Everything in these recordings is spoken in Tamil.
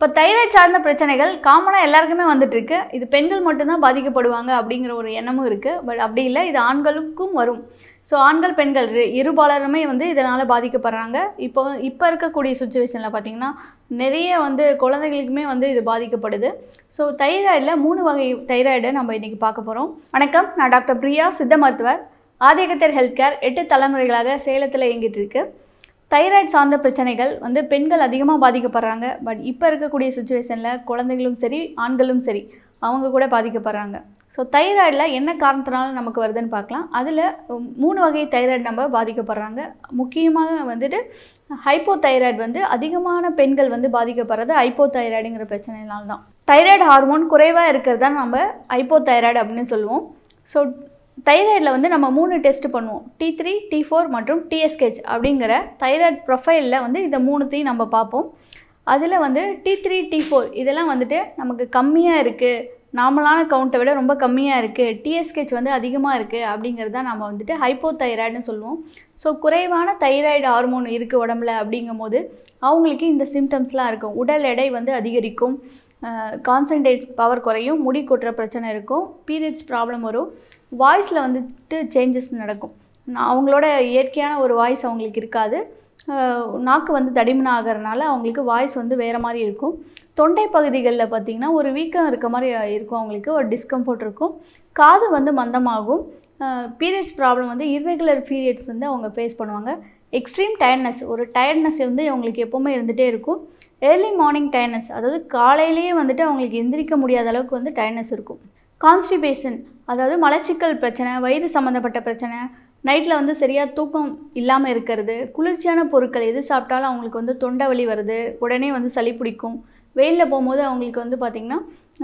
இப்போ தைராய்டு சார்ந்த பிரச்சனைகள் காமனாக எல்லாருக்குமே வந்துட்டு இருக்கு இது பெண்கள் மட்டும்தான் பாதிக்கப்படுவாங்க அப்படிங்கிற ஒரு எண்ணமும் இருக்குது பட் அப்படி இல்லை இது ஆண்களுக்கும் வரும் ஸோ ஆண்கள் பெண்கள் இரு- இருபாலருமே வந்து இதனால் பாதிக்கப்படுறாங்க இப்போ இப்போ இருக்கக்கூடிய சுச்சுவேஷனில் பார்த்தீங்கன்னா நிறைய வந்து குழந்தைகளுக்குமே வந்து இது பாதிக்கப்படுது ஸோ தைராய்டில் மூணு வகை தைராய்டை நம்ம இன்றைக்கி பார்க்க போகிறோம் வணக்கம் நான் டாக்டர் பிரியா சித்த மருத்துவர் ஆதிகத்தர் ஹெல்த் கேர் எட்டு தலைமுறைகளாக சேலத்தில் இயங்கிட்டு இருக்கு தைராய்டு சார்ந்த பிரச்சனைகள் வந்து பெண்கள் அதிகமாக பாதிக்கப்படுறாங்க பட் இப்போ இருக்கக்கூடிய சுச்சுவேஷனில் குழந்தைகளும் சரி ஆண்களும் சரி அவங்க கூட பாதிக்கப்படுறாங்க ஸோ தைராய்டில் என்ன காரணத்தினால நமக்கு வருதுன்னு பார்க்கலாம் அதில் மூணு வகை தைராய்டு நம்ம பாதிக்கப்படுறாங்க முக்கியமாக வந்துட்டு ஹைப்போ தைராய்டு வந்து அதிகமான பெண்கள் வந்து பாதிக்கப்படுறது ஹைப்போ தைராய்டுங்கிற பிரச்சனைனால தான் தைராய்டு ஹார்மோன் குறைவாக இருக்கிறது தான் நம்ம ஹைப்போ தைராய்டு அப்படின்னு சொல்லுவோம் ஸோ தைராய்டில் வந்து நம்ம மூணு டெஸ்ட் பண்ணுவோம் டி த்ரீ டி ஃபோர் மற்றும் டிஎஸ்கேச் அப்படிங்கிற தைராய்டு ப்ரொஃபைலில் வந்து இந்த மூணுத்தையும் நம்ம பார்ப்போம் அதில் வந்து டி த்ரீ டி ஃபோர் இதெல்லாம் வந்துட்டு நமக்கு கம்மியாக இருக்குது நார்மலான கவுண்ட்டை விட ரொம்ப கம்மியாக இருக்குது டிஎஸ்கேச் வந்து அதிகமாக இருக்குது அப்படிங்கிறது தான் நம்ம வந்துட்டு ஹைப்போ தைராய்டுன்னு சொல்லுவோம் ஸோ குறைவான தைராய்டு ஹார்மோன் இருக்குது உடம்புல அப்படிங்கும்போது அவங்களுக்கு இந்த சிம்டம்ஸ்லாம் இருக்கும் உடல் எடை வந்து அதிகரிக்கும் கான்சன்ட்ரேட் பவர் குறையும் முடி கொட்டுற பிரச்சனை இருக்கும் பீரியட்ஸ் ப்ராப்ளம் வரும் வாய்ஸில் வந்துட்டு சேஞ்சஸ் நடக்கும் நான் அவங்களோட இயற்கையான ஒரு வாய்ஸ் அவங்களுக்கு இருக்காது அஹ் நாக்கு வந்து தடிமனாக ஆகிறதுனால அவங்களுக்கு வாய்ஸ் வந்து வேறு மாதிரி இருக்கும் தொண்டை பகுதிகளில் பார்த்திங்கன்னா ஒரு வீக்கம் இருக்க மாதிரி இருக்கும் அவங்களுக்கு ஒரு டிஸ்கம்ஃபர்ட் இருக்கும் காது வந்து மந்தமாகும் பீரியட்ஸ் ப்ராப்ளம் வந்து irregular பீரியட்ஸ் வந்து அவங்க ஃபேஸ் பண்ணுவாங்க எக்ஸ்ட்ரீம் டயர்ட்னஸ் ஒரு டயர்ட்னஸ் வந்து அவங்களுக்கு எப்போவுமே இருந்துகிட்டே இருக்கும் ஏர்லி மார்னிங் டயர்ட்னஸ் அதாவது காலையிலேயே வந்துட்டு அவங்களுக்கு எந்திரிக்க முடியாத அளவுக்கு வந்து டயர்ட்னஸ் இருக்கும் கான்ஸ்டிபேஷன் அதாவது மலச்சிக்கல் பிரச்சனை வயிறு சம்மந்தப்பட்ட பிரச்சனை நைட்டில் வந்து சரியாக தூக்கம் இல்லாமல் இருக்கிறது குளிர்ச்சியான பொருட்கள் எது சாப்பிட்டாலும் அவங்களுக்கு வந்து தொண்டை வலி வருது உடனே வந்து சளி பிடிக்கும் வெயிலில் போகும்போது அவங்களுக்கு வந்து பார்த்திங்கன்னா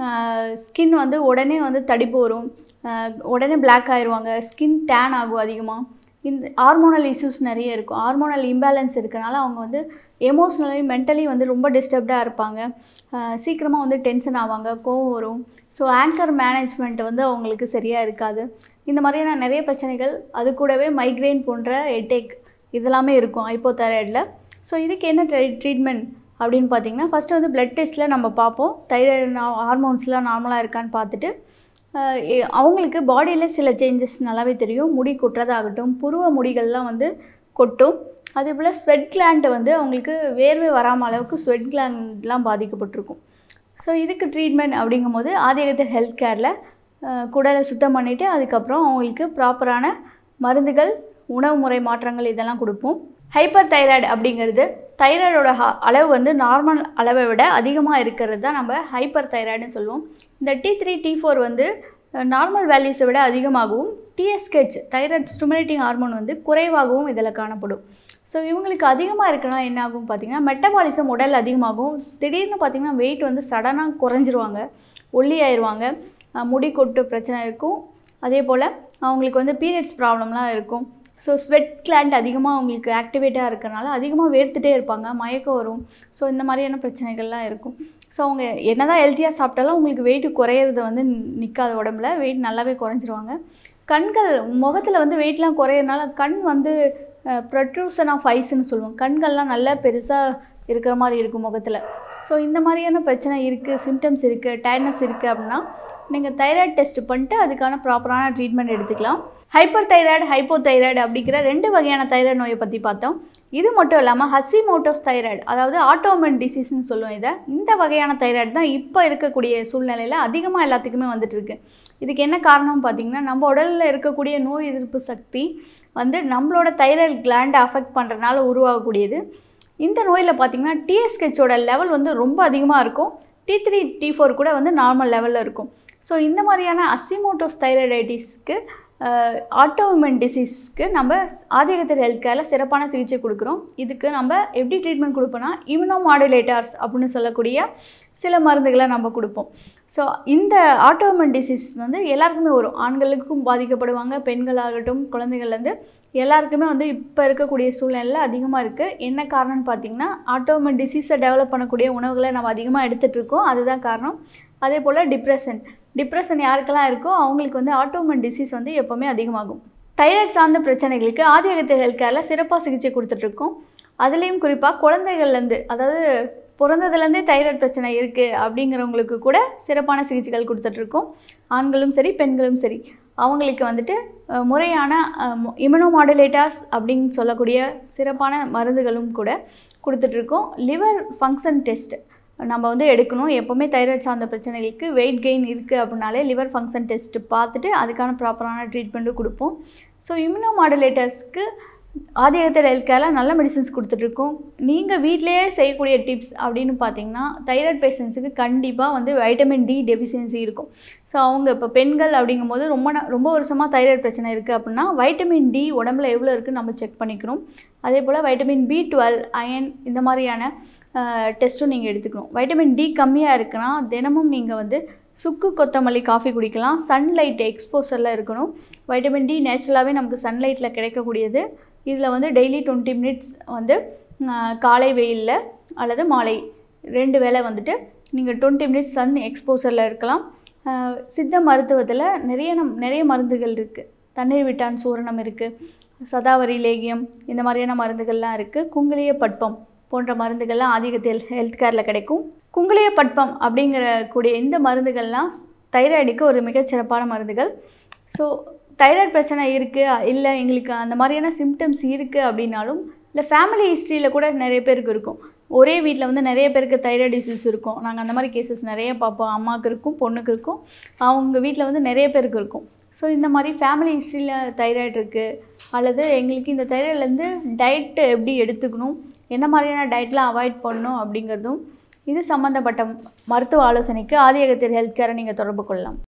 ஸ்கின் வந்து உடனே வந்து தடிப்பு வரும் ஆஹ் உடனே பிளாக் ஆயிடுவாங்க ஸ்கின் டேன் ஆகும் அதிகமாக இந்த ஹார்மோனல் இஷ்யூஸ் நிறைய இருக்கும் ஹார்மோனல் இம்பேலன்ஸ் இருக்கனால அவங்க வந்து எமோஷ்னலி மென்டலி வந்து ரொம்ப டிஸ்டர்ப்டாக இருப்பாங்க சீக்கிரமாக வந்து டென்ஷன் ஆவாங்க கோவம் வரும் ஸோ ஆங்கர் மேனேஜ்மெண்ட் வந்து அவங்களுக்கு சரியாக இருக்காது இந்த மாதிரியான நிறைய பிரச்சனைகள் அது கூடவே மைக்ரைன் போன்ற ஹெட்டேக் இதெல்லாமே இருக்கும் ஹைப்போதைராய்டில் ஸோ இதுக்கு என்ன ட்ரீட்மெண்ட் அப்படின்னு பார்த்தீங்கன்னா ஃபஸ்ட்டு வந்து பிளட் டெஸ்ட்டில் நம்ம பார்ப்போம் தைராய்டு ஹார்மோன்ஸ்லாம் நார்மலாக இருக்கான்னு பார்த்துட்டு ஆஹ் எ- அவங்களுக்கு பாடியில் சில சேஞ்சஸ் நல்லாவே தெரியும் முடி கொட்டுறதாகட்டும் புருவ முடிகள்லாம் வந்து கொட்டும் அதே போல் ஸ்வெட் கிளாண்ட் வந்து அவங்களுக்கு வேர்வை வராமல் அளவுக்கு ஸ்வெட் கிளாண்ட்லாம் பாதிக்கப்பட்டிருக்கும் ஸோ இதுக்கு ட்ரீட்மெண்ட் அப்படிங்கும்போது ஆதிகத்தர் ஹெல்த் கேரில் குடலை சுத்தம் பண்ணிவிட்டு அதுக்கப்புறம் அவங்களுக்கு ப்ராப்பரான மருந்துகள் உணவு முறை மாற்றங்கள் இதெல்லாம் கொடுப்போம் ஹைப்பர் தைராய்டு அப்படிங்கிறது தைராய்டோட ஹ- அளவு வந்து நார்மல் அளவை விட அதிகமாக இருக்கிறது தான் நம்ம ஹைப்பர் தைராய்டுன்னு சொல்லுவோம் இந்த டி த்ரீ டி ஃபோர் வந்து நார்மல் வேல்யூஸை விட அதிகமாகவும் டிஎஸ்கெச் தைராய்டு ஸ்டிமுலேட்டிங் ஹார்மோன் வந்து குறைவாகவும் இதில் காணப்படும் ஸோ இவங்களுக்கு அதிகமாக இருக்கனால என்ன ஆகும் பார்த்தீங்கன்னா மெட்டபாலிசம் உடல் அதிகமாகும் திடீர்னு பார்த்தீங்கன்னா வெயிட் வந்து சடனாக குறைஞ்சிருவாங்க ஒல்லி ஆயிடுவாங்க அஹ் முடி கொட்டு பிரச்சனை இருக்கும் அதே போல் அவங்களுக்கு வந்து பீரியட்ஸ் ப்ராப்ளம்லாம் இருக்கும் ஸோ ஸ்வெட் கிளாண்ட் அதிகமாக அவங்களுக்கு ஆக்டிவேட்டாக இருக்கறனால அதிகமாக வேர்த்துட்டே இருப்பாங்க மயக்கம் வரும் ஸோ இந்த மாதிரியான பிரச்சனைகள்லாம் இருக்கும் ஸோ அவங்க என்னதான் ஹெல்த்தியாக சாப்பிட்டாலும் அவங்களுக்கு வெயிட் குறையிறது வந்து நிற்காத உடம்புல வெயிட் நல்லாவே குறைஞ்சிருவாங்க கண்கள் முகத்தில் வந்து வெயிட்லாம் குறையறனால கண் வந்து ப்ரொட்ரூஷன் ஆஃப் ஐஸ்ன்னு சொல்லுவோம் கண்கள்லாம் நல்லா பெருசாக இருக்கிற மாதிரி இருக்கும் முகத்தில் ஸோ இந்த மாதிரியான பிரச்சனை இருக்குது சிம்டம்ஸ் இருக்குது டயர்ட்னஸ் இருக்குது அப்படின்னா நீங்கள் தைராய்டு டெஸ்ட் பண்ணிட்டு அதுக்கான ப்ராப்பரான ட்ரீட்மெண்ட் எடுத்துக்கலாம் ஹைப்பர் தைராய்டு ஹைப்போ தைராய்டு அப்படிங்கிற ரெண்டு வகையான தைராய்டு நோயை பற்றி பார்த்தோம் இது மட்டும் இல்லாமல் ஹசிமோட்டோஸ் தைராய்டு அதாவது ஆட்டோமன் டிசீஸ்னு சொல்லுவோம் இதை இந்த வகையான தைராய்டு தான் இப்போ இருக்கக்கூடிய சூழ்நிலையில் அதிகமாக எல்லாத்துக்குமே வந்துட்டு இருக்கு இதுக்கு என்ன காரணம் பார்த்தீங்கன்னா நம்ம உடலில் இருக்கக்கூடிய நோய் எதிர்ப்பு சக்தி வந்து நம்மளோட தைராய்டு கிளாண்டை அஃபெக்ட் பண்ணுறதுனால உருவாகக்கூடியது இந்த நோயில் பார்த்தீங்கன்னா டிஎஸ்கெச்சோட லெவல் வந்து ரொம்ப அதிகமாக இருக்கும் டி த்ரீ டி ஃபோர் கூட வந்து நார்மல் லெவலில் இருக்கும் ஸோ இந்த மாதிரியான அசிமோட்டோஸ் தைராய்டைட்டிஸ்க்கு ஆட்டோமின் டிசீஸ்க்கு நம்ம ஆதிகத்தர் ஹெல்த் கேரில் சிறப்பான சிகிச்சை கொடுக்குறோம் இதுக்கு நம்ம எப்படி ட்ரீட்மெண்ட் கொடுப்போம்னா இம்யூனோ மாடுலேட்டர்ஸ் அப்படின்னு சொல்லக்கூடிய சில மருந்துகளை நம்ம கொடுப்போம் ஸோ இந்த ஆட்டோமின் டிசீஸ் வந்து எல்லாருக்குமே வரும் ஆண்களுக்கும் பாதிக்கப்படுவாங்க பெண்களாகட்டும் குழந்தைகள்லேருந்து எல்லாருக்குமே வந்து இப்போ இருக்கக்கூடிய சூழ்நிலையில் அதிகமாக இருக்குது என்ன காரணம்னு பார்த்தீங்கன்னா ஆட்டோமின் டிசீஸை டெவலப் பண்ணக்கூடிய உணவுகளை நம்ம அதிகமாக எடுத்துகிட்டு இருக்கோம் அதுதான் காரணம் அதே போல் டிப்ரெஷன் டிப்ரெஷன் யாருக்கெல்லாம் இருக்கோ அவங்களுக்கு வந்து ஆட்டோமன் டிசீஸ் வந்து எப்போவுமே அதிகமாகும் தைராய்டு சார்ந்த பிரச்சனைகளுக்கு ஆதி அகத்திய ஹெல்த் கேரில் சிறப்பாக சிகிச்சை கொடுத்துட்ருக்கோம் அதுலேயும் குறிப்பாக குழந்தைகள்லேருந்து அதாவது பிறந்ததுலேருந்தே தைராய்டு பிரச்சனை இருக்குது அப்படிங்கிறவங்களுக்கு கூட சிறப்பான சிகிச்சைகள் கொடுத்துட்ருக்கோம் ஆண்களும் சரி பெண்களும் சரி அவங்களுக்கு வந்துட்டு அஹ், முறையான இம்யூனோமாடுலேட்டர்ஸ் அப்படின்னு சொல்லக்கூடிய சிறப்பான மருந்துகளும் கூட கொடுத்துட்ருக்கோம் லிவர் ஃபங்க்ஷன் டெஸ்ட் நம்ம வந்து எடுக்கணும் எப்போவுமே தைராய்டு சார்ந்த பிரச்சனைகளுக்கு வெயிட் கெயின் இருக்குது அப்படின்னாலே லிவர் ஃபங்க்ஷன் டெஸ்ட் பார்த்துட்டு அதுக்கான ப்ராப்பரான ட்ரீட்மெண்ட்டும் கொடுப்போம் ஸோ இம்யூனோ மாடுலேட்டர்ஸ்க்கு ஆதிகத்தில் ஹெல்த் கேரில் நல்ல மெடிசன்ஸ் கொடுத்துட்ருக்கோம் நீங்கள் வீட்டிலேயே செய்யக்கூடிய டிப்ஸ் அப்படின்னு பார்த்தீங்கன்னா தைராய்டு பேஷண்ட்ஸுக்கு கண்டிப்பாக வந்து வைட்டமின் டி டெஃபிஷியன்சி இருக்கும் ஸோ அவங்க இப்போ பெண்கள் அப்படிங்கும்போது ரொம்ப நா- ரொம்ப வருஷமாக தைராய்டு பிரச்சனை இருக்குது அப்படின்னா வைட்டமின் டி உடம்புல எவ்வளோ இருக்குன்னு நம்ம செக் பண்ணிக்கணும் அதே போல் வைட்டமின் பி டுவெல் அயன் இந்த மாதிரியான டெஸ்ட்டும் நீங்கள் எடுத்துக்கணும் வைட்டமின் டி கம்மியாக இருக்குன்னா தினமும் நீங்கள் வந்து சுக்கு கொத்தமல்லி காஃபி குடிக்கலாம் சன்லைட் எக்ஸ்போசரில் இருக்கணும் வைட்டமின் டி நேச்சுரலாகவே நமக்கு சன்லைட்டில் கிடைக்கக்கூடியது இதில் வந்து டெய்லி டுவெண்ட்டி மினிட்ஸ் வந்து ஆஹ், காலை வெயிலில் அல்லது மாலை ரெண்டு வேளை வந்துட்டு நீங்கள் டுவெண்ட்டி மினிட்ஸ் சன் எக்ஸ்போசரில் இருக்கலாம் ஆஹ், சித்த மருத்துவத்தில் நிறைய நம் நிறைய மருந்துகள் இருக்குது தண்ணீர் விட்டான் சூரணம் இருக்குது சதாவரி லேகியம் இந்த மாதிரியான மருந்துகள்லாம் இருக்குது குங்குளிய பட்பம் போன்ற மருந்துகள்லாம் ஆதிக்கத்தில் ஹெல்த் கேரில் கிடைக்கும் குங்குளிய பட்பம் அப்படிங்கிற கூடிய இந்த மருந்துகள்லாம் தைராய்டுக்கு ஒரு மிகச்சிறப்பான மருந்துகள் ஸோ தைராய்டு பிரச்சனை இருக்குது இல்லை எங்களுக்கு அந்த மாதிரியான சிம்டம்ஸ் இருக்குது அப்படின்னாலும் இல்லை ஃபேமிலி ஹிஸ்ட்ரியில் கூட நிறைய பேருக்கு இருக்கும் ஒரே வீட்டில் வந்து நிறைய பேருக்கு தைராய்டு டிசீஸ் இருக்கும் நாங்கள் அந்த மாதிரி கேசஸ் நிறைய பார்ப்போம் அம்மாவுக்கு இருக்கும் பொண்ணுக்கு இருக்கும் அவங்க வீட்டில் வந்து நிறைய பேருக்கு இருக்கும் ஸோ இந்த மாதிரி ஃபேமிலி ஹிஸ்ட்ரியில் தைராய்டு இருக்குது அல்லது எங்களுக்கு இந்த தைராய்டுலேருந்து டயட்டு எப்படி எடுத்துக்கணும் என்ன மாதிரியான டயட்லாம் அவாய்ட் பண்ணணும் அப்படிங்கிறதும் இது சம்மந்தப்பட்ட மருத்துவ ஆலோசனைக்கு ஆதியகத்தில் ஹெல்த் கேரை நீங்கள் தொடர்பு கொள்ளலாம்